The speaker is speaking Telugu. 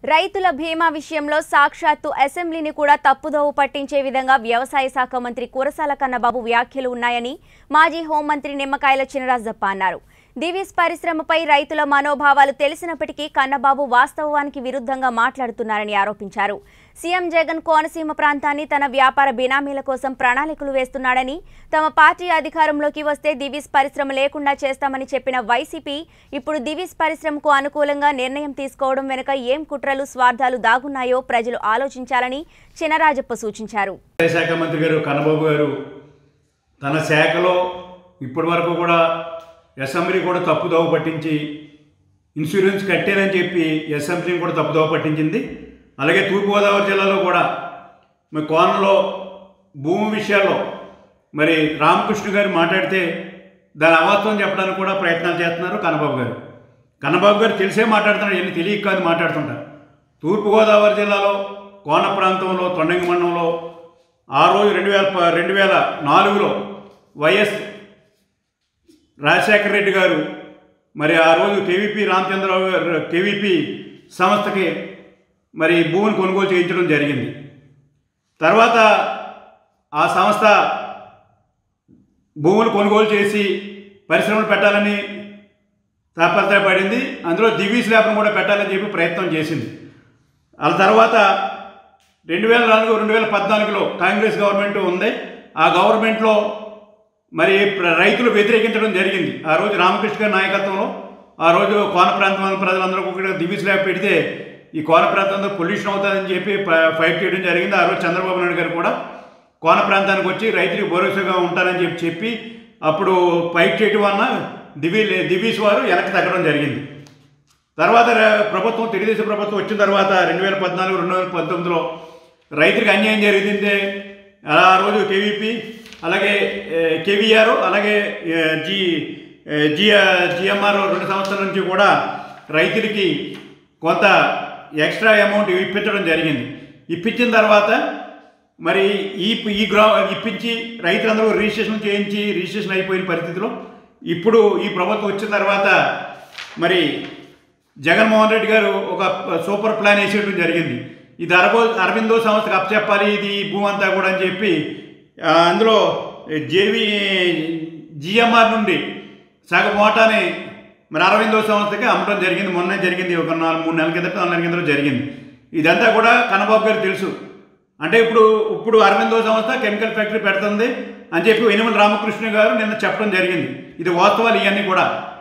రైతుల బీమా విషయంలో సాక్షాత్తు అసెంబ్లీని కూడా తప్పుదోవ పట్టించే విధంగా వ్యవసాయ శాఖ మంత్రి కురసాల కన్నబాబు వ్యాఖ్యలు ఉన్నాయని మాజీ హోంమంత్రి నిమ్మకాయల చినరాజప్ప అన్నారు దివీస్ పరిశ్రమపై రైతుల మనోభావాలు తెలిసినప్పటికీ కన్నబాబు వాస్తవానికి విరుద్ధంగా మాట్లాడుతున్నారని ఆరోపించారు సీఎం జగన్ కోనసీమ ప్రాంతాన్ని తన వ్యాపార బినామీల కోసం ప్రణాళికలు వేస్తున్నాడని తమ పార్టీ అధికారంలోకి వస్తే దివీస్ పరిశ్రమ లేకుండా చేస్తామని చెప్పిన వైసీపీ ఇప్పుడు దివీస్ పరిశ్రమకు అనుకూలంగా నిర్ణయం తీసుకోవడం వెనుక ఏం కుట్రలు స్వార్థాలు దాగున్నాయో ప్రజలు ఆలోచించాలని చినరాజప్ప సూచించారు వ్యవసాయ శాఖ మంత్రి గారు కన్నబాబు గారు తన శాఖలో ఇప్పటి వరకు కూడా అసెంబ్లీ కూడా తప్పుదోవ పట్టించి ఇన్సూరెన్స్ కట్టారని చెప్పి అసెంబ్లీని కూడా తప్పుదోవ పట్టించింది అలాగే తూర్పుగోదావరి జిల్లాలో కూడా మరి కోనలో భూమి విషయాల్లో మరి రామకృష్ణ గారు మాట్లాడితే దాని అవాస్తవం చెప్పడానికి కూడా ప్రయత్నాలు చేస్తున్నారు కన్నబాబు గారు కన్నబాబు గారు తెలిసే మాట్లాడుతున్నారు ఎన్ని తెలియక కాదు మాట్లాడుతుంటారు తూర్పుగోదావరి జిల్లాలో కోన ప్రాంతంలో తొండంగి మండలంలో ఆ రోజు రెండు వేల ప- రెండు వేల నాలుగులో వైఎస్ రాజశేఖర రెడ్డి గారు మరి ఆ రోజు కేవీపీ రామచంద్రరావు గారు కేవీపీ సంస్థకి మరి భూమిని కొనుగోలు చేయించడం జరిగింది తర్వాత ఆ సంస్థ భూములు కొనుగోలు చేసి పరిశ్రమలు పెట్టాలని తాపత్రయపడింది అందులో దివీస్ ల్యాబ్ను కూడా పెట్టాలని చెప్పి ప్రయత్నం చేసింది ఆ తర్వాత రెండు వేల నాలుగు రెండు వేల పద్నాలుగులో కాంగ్రెస్ గవర్నమెంట్ ఉంది ఆ గవర్నమెంట్లో మరి ప్ర- రైతులు వ్యతిరేకించడం జరిగింది ఆ రోజు రామకృష్ణ గారి నాయకత్వంలో ఆ రోజు కోన ప్రాంతం ప్రజలందరూ కూడా దివీస్ ల్యాబ్ పెడితే ఈ కోన ప్రాంతంలో పొల్యూషన్ అవుతుందని చెప్పి ఫ- ఫైట్ చేయడం జరిగింది ఆ రోజు చంద్రబాబు నాయుడు గారు కూడా కోన ప్రాంతానికి వచ్చి రైతులకు భరోసాగా ఉంటారని చెప్పి చెప్పి అప్పుడు ఫైట్ చేయడం వలన దివీ దివీస్ వారు వెనక్కి తగ్గడం జరిగింది తర్వాత ర- ప్రభుత్వం తెలుగుదేశం ప్రభుత్వం వచ్చిన తర్వాత రెండు వేల పద్నాలుగు రెండు వేల పంతొమ్మిదిలో రైతులకు అన్యాయం జరిగింది ఆ రోజు కేవీపీ అలాగే కేవీఆర్ అలాగే ఏ, జి ఏ, జి జిఎంఆర్ రెండు సంవత్సరాల నుంచి కూడా రైతులకి కొంత ఎక్స్ట్రా అమౌంట్ ఇప్పించడం జరిగింది ఇప్పించిన తర్వాత మరి ఈ ఈ గ్రా ఇప్పించి రైతులందరూ రిజిస్ట్రేషన్ చేయించి రిజిస్ట్రేషన్ అయిపోయిన పరిస్థితిలో ఇప్పుడు ఈ ప్రభుత్వం వచ్చిన తర్వాత మరి జగన్మోహన్ రెడ్డి గారు ఒక సూపర్ ప్లాన్ వేసేయడం జరిగింది ఇది అరబో అరవిందో సంస్థకు అప్పచెప్పాలి ఇది ఈ భూమి అంతా కూడా అని చెప్పి ఆ, అందులో జేవి జిఎంఆర్ నుండి సగం ఓటాని మరి అరవిందో సంస్థకి అమ్మడం జరిగింది మొన్నే జరిగింది ఒక నాలుగు మూడు నెలల కిందట నాలుగు నెలల కిందట జరిగింది ఇదంతా కూడా కన్నబాబు గారు తెలుసు అంటే ఇప్పుడు ఇప్పుడు అరవిందో సంస్థ కెమికల్ ఫ్యాక్టరీ పెడుతుంది అని చెప్పి వెనుమల రామకృష్ణ గారు నిన్న చెప్పడం జరిగింది ఇది వాస్తవాలు ఇవన్నీ కూడా